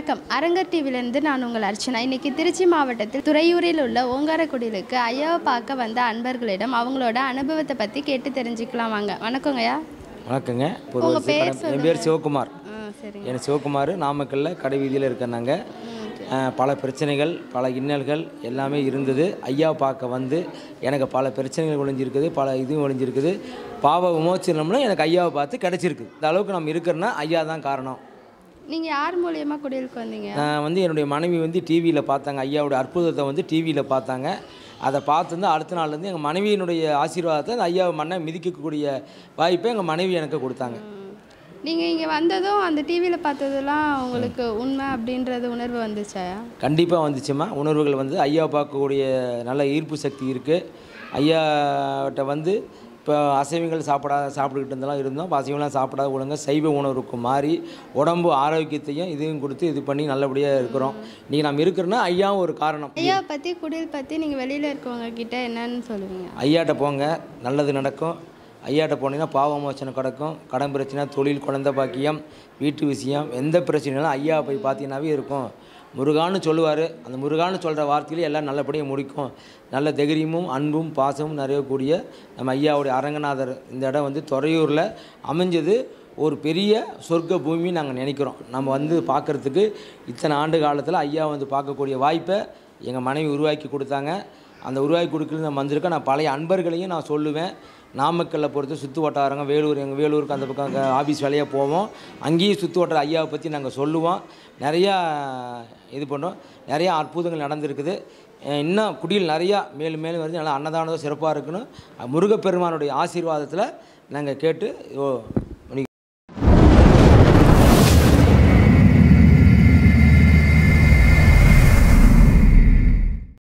வணக்கம் அரங்கர் டிவிலேருந்து நான் உங்கள் அர்ச்சனா இன்னைக்கு திருச்சி மாவட்டத்தில் துறையூரில் உள்ள ஓங்காரக்குடிலுக்கு ஐயாவை பார்க்க வந்த அன்பர்களிடம் அவங்களோட அனுபவத்தை பற்றி கேட்டு தெரிஞ்சுக்கலாம் வாங்க வணக்கங்கய்யா வணக்கங்க ஒரு உங்க வருஷம் பேர் கடை- என் பேர் சிவகுமார் ஆ சரிங்க என் சிவகுமார் நாமக்கல்லில் கடை வீதியில் இருக்கேன் அஹ், பல பிரச்சனைகள் பல இன்னல்கள் எல்லாமே இருந்தது ஐயா பார்க்க வந்து எனக்கு பல பிரச்சனைகள் ஒழிஞ்சிருக்குது பல இதுவும் ஒழிஞ்சிருக்குது பாவ விமோச்சனம்னு எனக்கு ஐயாவை பார்த்து கிடச்சிருக்கு இந்த அளவுக்கு நம்ம இருக்கிறோன்னா ஐயா தான் காரணம் நீங்கள் யார் மூலியமாக குடிலுக்கு வந்தீங்க நான் வந்து என்னுடைய மனைவி வந்து டிவியில் பார்த்தாங்க ஐயாவுடைய அற்புதத்தை வந்து டிவியில் பார்த்தாங்க அதை பார்த்து வந்து அடுத்த நாள்லேருந்து எங்கள் மனைவியினுடைய ஆசீர்வாதத்தை அந்த ஐயாவை மண்ணை மிதிக்கக்கூடிய வாய்ப்பை எங்கள் மனைவி எனக்கு கொடுத்தாங்க நீங்கள் இங்கே வந்ததும் அந்த டிவியில் பார்த்ததெல்லாம் உங்களுக்கு உண்மை அப்படின்றது உணர்வு வந்துச்சா கண்டிப்பாக வந்துச்சுமா உணர்வுகள் வந்து ஐயா பார்க்கக்கூடிய நல்ல ஈர்ப்பு சக்தி இருக்குது ஐயாட்ட வந்து இப்போ அசைவங்கள் சாப்பிடாத சாப்பிட்டுக்கிட்டு இருந்தெல்லாம் இருந்தோம் இப்போ அசைவம்லாம் சாப்பிடாத ஒழுங்காக சைவ உணவுக்கு மாறி உடம்பு ஆரோக்கியத்தையும் இதையும் கொடுத்து இது பண்ணி நல்லபடியாக இருக்கிறோம் இன்றைக்கி நம்ம இருக்கிறோன்னா ஐயாவும் ஒரு காரணம் ஐயாவை பற்றி குடில் பற்றி நீங்கள் வெளியில் இருக்கவங்க கிட்ட என்னன்னு சொல்லுவீங்க ஐயாட்ட போங்க நல்லது நடக்கும் ஐயாட்ட போனீங்கன்னா பாவமோச்சனை கிடக்கும் கடன் பிரச்சனை தொழில் குழந்தை பாக்கியம் வீட்டு விஷயம் எந்த பிரச்சனைனாலும் ஐயா போய் பார்த்தீங்கன்னாவே இருக்கும் முருகான்னு சொல்லுவார் அந்த முருகான்னு சொல்கிற வார்த்தையிலே எல்லாம் நல்லபடியாக முடிக்கும் நல்ல தைரியமும் அன்பும் பாசமும் நிறைய கூடிய நம்ம ஐயாவுடைய அரங்கநாதர் இந்த இடம் வந்து துறையூரில் அமைஞ்சது ஒரு பெரிய சொர்க்க பூமி நாங்கள் நினைக்கிறோம் நம்ம வந்து பார்க்குறதுக்கு இத்தனை ஆண்டு காலத்தில் ஐயா வந்து பார்க்கக்கூடிய வாய்ப்பை எங்கள் மனைவி உருவாக்கி கொடுத்தாங்க அந்த உருவாக்கி கொடுக்கறது நான் வந்திருக்கேன் நான் பழைய அன்பர்களையும் நான் சொல்லுவேன் நாமக்கல்லை பொறுத்து சுற்று வட்டாரங்க வேலூர் எங்கள் வேலூருக்கு அந்த பக்கம் அங்கே ஆஃபீஸ் வேலையாக போவோம் அங்கேயும் சுற்று வட்டார ஐயாவை பற்றி நாங்கள் சொல்லுவோம் நிறையா இது பண்ணுறோம் நிறையா அற்புதங்கள் நடந்திருக்குது அஹ் இன்னும் குடியில் நிறையா மேலும் மேலும் வந்து நல்லா அன்னதானம் சிறப்பாக இருக்குன்னு முருகப்பெருமானுடைய ஆசீர்வாதத்தில் நாங்கள் கேட்டு ஓ